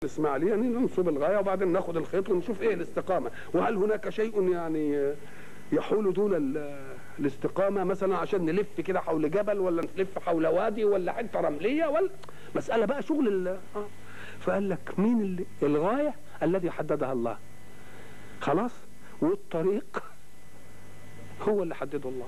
الاسماعيليه يعني ننصب الغايه وبعدين ناخد الخيط ونشوف ايه الاستقامه وهل هناك شيء يعني يحول دون ال- الاستقامه مثلا عشان نلف كده حول جبل ولا نلف حول وادي ولا حته رمليه ولا مساله بقى شغل ال- اه فقال لك مين اللي الغايه الذي حددها الله خلاص والطريق هو اللي حدده الله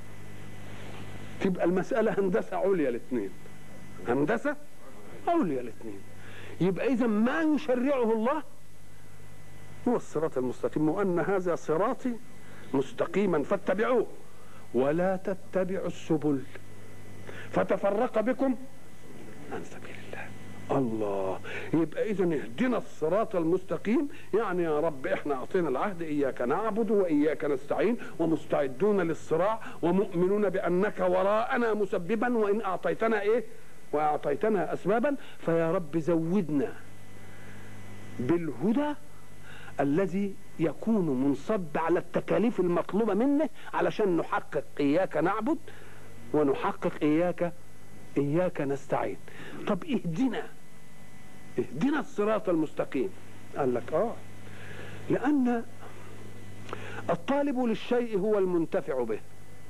تبقى المساله هندسه عليا الاثنين هندسه عليا الاثنين يبقى اذا ما يشرعه الله هو الصراط المستقيم وان هذا صراطي مستقيما فاتبعوه ولا تتبعوا السبل فتفرق بكم عن سبيل الله الله يبقى اذا اهدنا الصراط المستقيم يعني يا رب احنا اعطينا العهد اياك نعبد واياك نستعين ومستعدون للصراع ومؤمنون بانك وراءنا مسببا وان اعطيتنا ايه واعطيتنا اسبابا فيا رب زودنا بالهدى الذي يكون منصب على التكاليف المطلوبه منه علشان نحقق اياك نعبد ونحقق اياك اياك نستعين طب اهدنا اهدنا الصراط المستقيم قال لك اه لان الطالب للشيء هو المنتفع به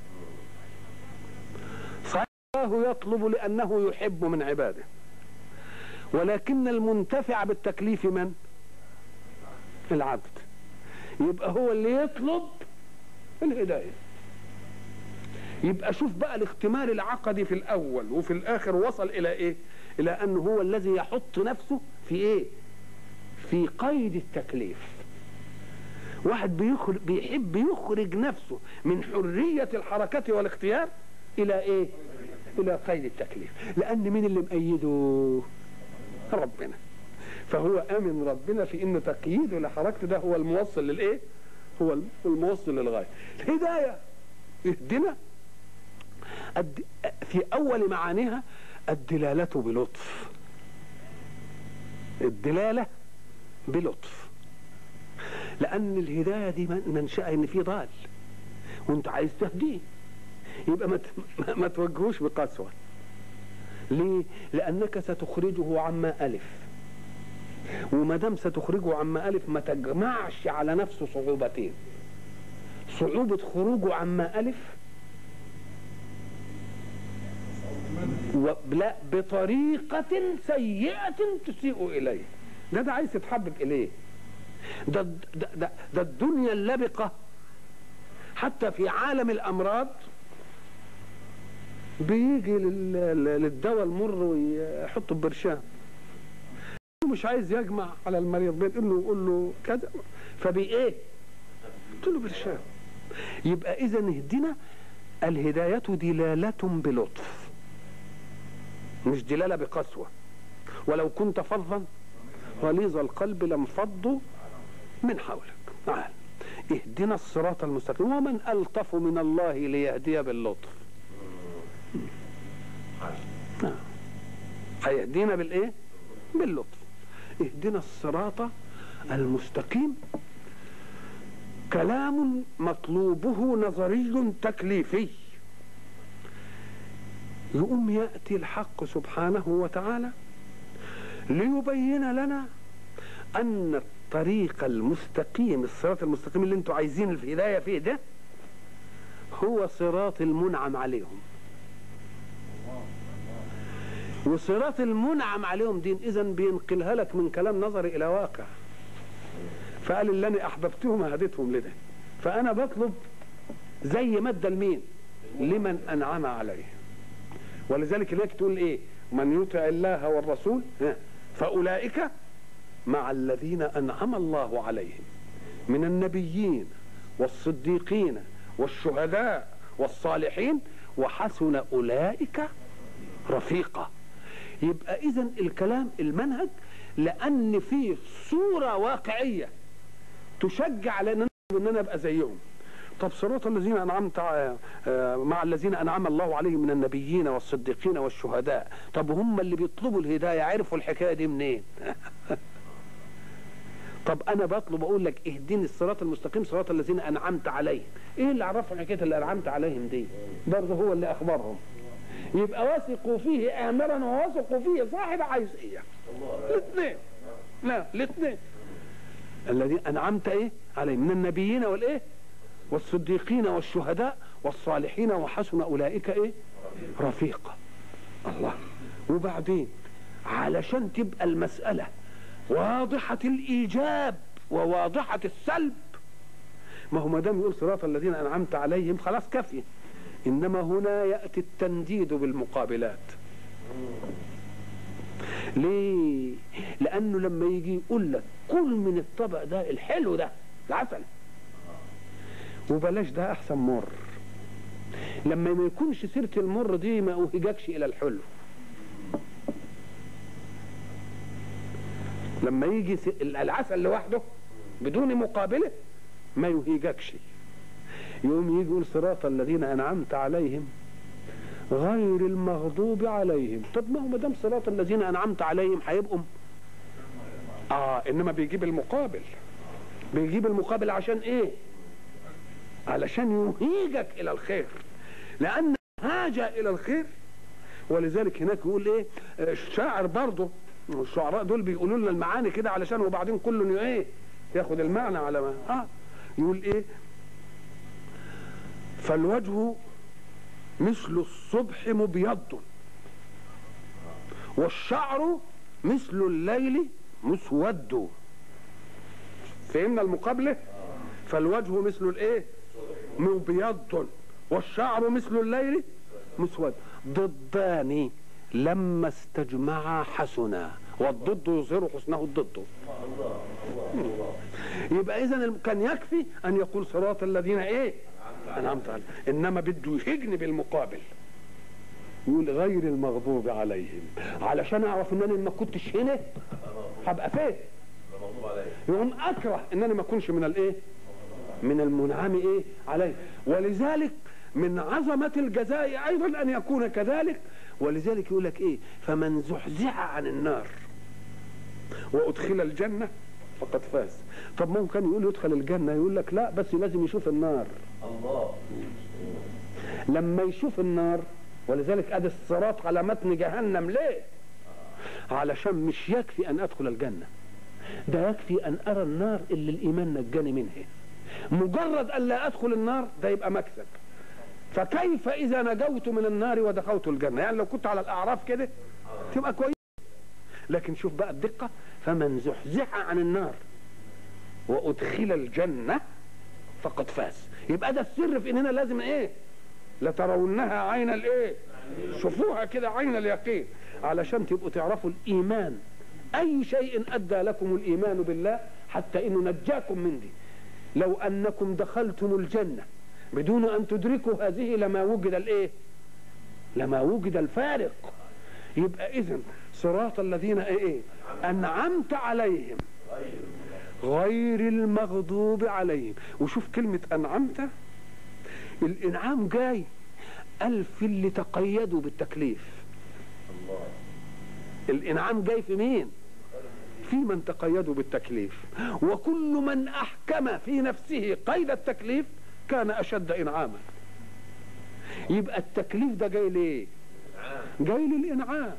صحيح الله يطلب لانه يحب من عباده ولكن المنتفع بالتكليف من العبد يبقى هو اللي يطلب الهدايه يبقى شوف بقى الاختمار العقدي في الاول وفي الاخر وصل الى ايه الى انه هو الذي يحط نفسه في ايه في قيد التكليف واحد بيخرج بيحب يخرج نفسه من حرية الحركة والاختيار إلى إيه؟ إلى قيد التكليف لأن مين اللي مأيده؟ ربنا فهو آمن ربنا في إنه تقييده لحركته ده هو الموصل للإيه؟ هو الموصل للغاية الهداية اهدنا الد... في أول معانيها الدلالة بلطف الدلالة بلطف لأن الهداية دي منشأها إن في ضال وأنت عايز تهديه يبقى ما ت- ما توجهوش بقسوة ليه؟ لأنك ستخرجه عما ألف وما دام ستخرجه عما ألف ما تجمعش على نفسه صعوبتين صعوبة خروجه عما ألف ولا بطريقة سيئة تسيء إليه ده ده عايز تتحبب إليه ده ده, ده, ده الدنيا اللبقة حتى في عالم الأمراض بيجي لل- للدواء المر ويحطه ببرشام مش عايز يجمع على المريض بيقول له يقول له كذا فبي ايه؟ قلت له برشام يبقى اذا اهدنا الهداية دلالة بلطف مش دلالة بقسوة ولو كنت فظا غليظ القلب لانفضوا من حولك تعال اهدنا الصراط المستقيم ومن ألطف من الله ليهدي باللطف نعم. هيهدينا بالايه باللطف اهدنا الصراط المستقيم كلام مطلوبه نظري تكليفي يقوم يأتي الحق سبحانه وتعالى ليبين لنا أن الطريق المستقيم الصراط المستقيم اللي انتوا عايزين الهداية فيه ده هو صراط المنعم عليهم وصراط المنعم عليهم دين اذا بينقلها لك من كلام نظري الى واقع فقال اللي انا احببتهم هديتهم لده فانا بطلب زي ما ادى لمين لمن انعم عليه ولذلك هناك تقول ايه من يطع الله والرسول ها، فاولئك مع الذين انعم الله عليهم من النبيين والصديقين والشهداء والصالحين وحسن اولئك رفيقه يبقى اذا الكلام المنهج لان فيه صوره واقعيه تشجع على ان أنا- ان انا ابقى زيهم طب صراط الذين انعمت ع- آه، مع الذين انعم الله عليهم من النبيين والصديقين والشهداء طب هم اللي بيطلبوا الهدايه عرفوا الحكايه دي منين طب انا بطلب اقول لك اهدني الصراط المستقيم صراط الذين انعمت عليهم ايه اللي عرفهم حكايه اللي انعمت عليهم دي برضه هو اللي اخبرهم يبقى وثقوا فيه امرا ووثقوا فيه صاحب عايز ايه الاثنين لا الاثنين الذين انعمت ايه عليهم من النبيين والايه والصديقين والشهداء والصالحين وحسن اولئك ايه رفيقا الله وبعدين علشان تبقى المسألة واضحة الإيجاب وواضحة السلب ما هو ما دام يقول صراط الذين أنعمت عليهم خلاص كافية إنما هنا يأتي التنديد بالمقابلات ليه؟ لأنه لما يجي يقول لك كل من الطبق ده الحلو ده العسل وبلاش ده أحسن مر لما ما يكونش سيرة المر دي ما أوهجكش إلى الحلو لما يجي العسل لوحده بدون مقابله ما يهيجكش يقوم يجي يقول صراط الذين انعمت عليهم غير المغضوب عليهم طب ما هو ما دام صراط الذين انعمت عليهم هيبقوا اه انما بيجيب المقابل بيجيب المقابل عشان ايه علشان يهيجك الى الخير لان هاجة الى الخير ولذلك هناك يقول ايه الشاعر برضه الشعراء دول بيقولوا لنا المعاني كده علشان وبعدين كله ايه ياخد المعنى على ما اه يقول ايه فالوجه مثل الصبح مبيض والشعر مثل الليل مسود فهمنا المقابلة فالوجه مثل الايه مبيض والشعر مثل الليل مسود ضدان لما استجمعا حسنا والضد يظهر حسنه الضد يبقى اذا كان يكفي ان يقول صراط الذين ايه انعمت عليهم انما بده يهجني بالمقابل يقول غير المغضوب عليهم علشان اعرف ان انا ما كنتش هنا هبقى فين يقوم اكره ان انا ما اكونش من الايه من المنعم ايه عليه ولذلك من عظمة الجزاء أيضا أن يكون كذلك ولذلك يقول لك إيه فمن زحزح عن النار وأدخل الجنة فقد فاز طب ممكن يقول يدخل الجنة يقول لك لا بس لازم يشوف النار الله لما يشوف النار ولذلك ادي الصراط على متن جهنم ليه علشان مش يكفي ان ادخل الجنة ده يكفي ان ارى النار اللي الايمان نجاني منها مجرد ان لا ادخل النار ده يبقى مكسب فكيف اذا نجوت من النار ودخلت الجنة يعني لو كنت على الاعراف كده تبقى كويس لكن شوف بقى الدقة فمن زحزح عن النار وادخل الجنة فقد فاز يبقى ده السر في اننا لازم ايه لترونها عين الايه شوفوها كده عين اليقين علشان تبقوا تعرفوا الايمان اي شيء ادى لكم الايمان بالله حتى انه نجاكم من دي لو انكم دخلتم الجنه بدون ان تدركوا هذه لما وجد الايه لما وجد الفارق يبقى اذا صراط الذين ايه انعمت عليهم غير المغضوب عليهم وشوف كلمة أنعمت الإنعام جاي ألف اللي تقيدوا بالتكليف الله الإنعام جاي في مين في من تقيدوا بالتكليف وكل من أحكم في نفسه قيد التكليف كان أشد إنعاما يبقى التكليف ده جاي ليه جاي للإنعام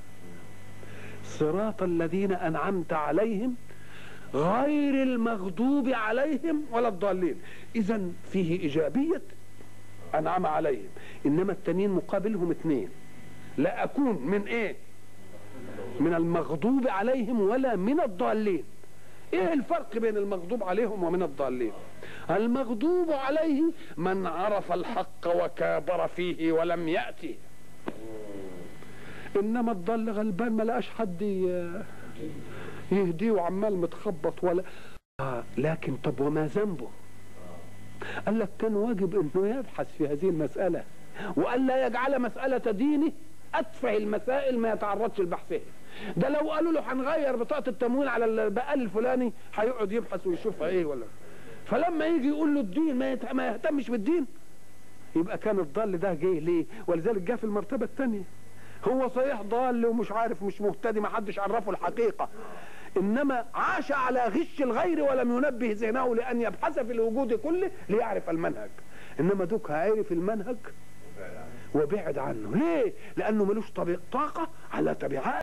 صراط الذين أنعمت عليهم غير المغضوب عليهم ولا الضالين اذا فيه ايجابيه انعم عليهم انما التانيين مقابلهم اثنين لا اكون من ايه من المغضوب عليهم ولا من الضالين ايه الفرق بين المغضوب عليهم ومن الضالين المغضوب عليه من عرف الحق وكابر فيه ولم يأتي انما الضال غلبان ما لقاش حد ي- يهديه وعمال متخبط ولا آه لكن طب وما ذنبه قال لك كان واجب انه يبحث في هذه المسألة وأن لا يجعل مسألة دينه أتفه المسائل ما يتعرضش لبحثها ده لو قالوا له هنغير بطاقة التموين على البقال الفلاني هيقعد يبحث ويشوفها ايه ولا فلما يجي يقول له الدين ما, يت... ما يهتمش بالدين يبقى كان الضال ده جه ليه ولذلك جه في المرتبة الثانية هو صحيح ضال ومش عارف مش مهتدي ما حدش عرفه الحقيقة انما عاش على غش الغير ولم ينبه ذهنه لان يبحث في الوجود كله ليعرف المنهج انما دوك عرف المنهج وبعد عنه ليه لانه ملوش طبيق طاقة على تبعات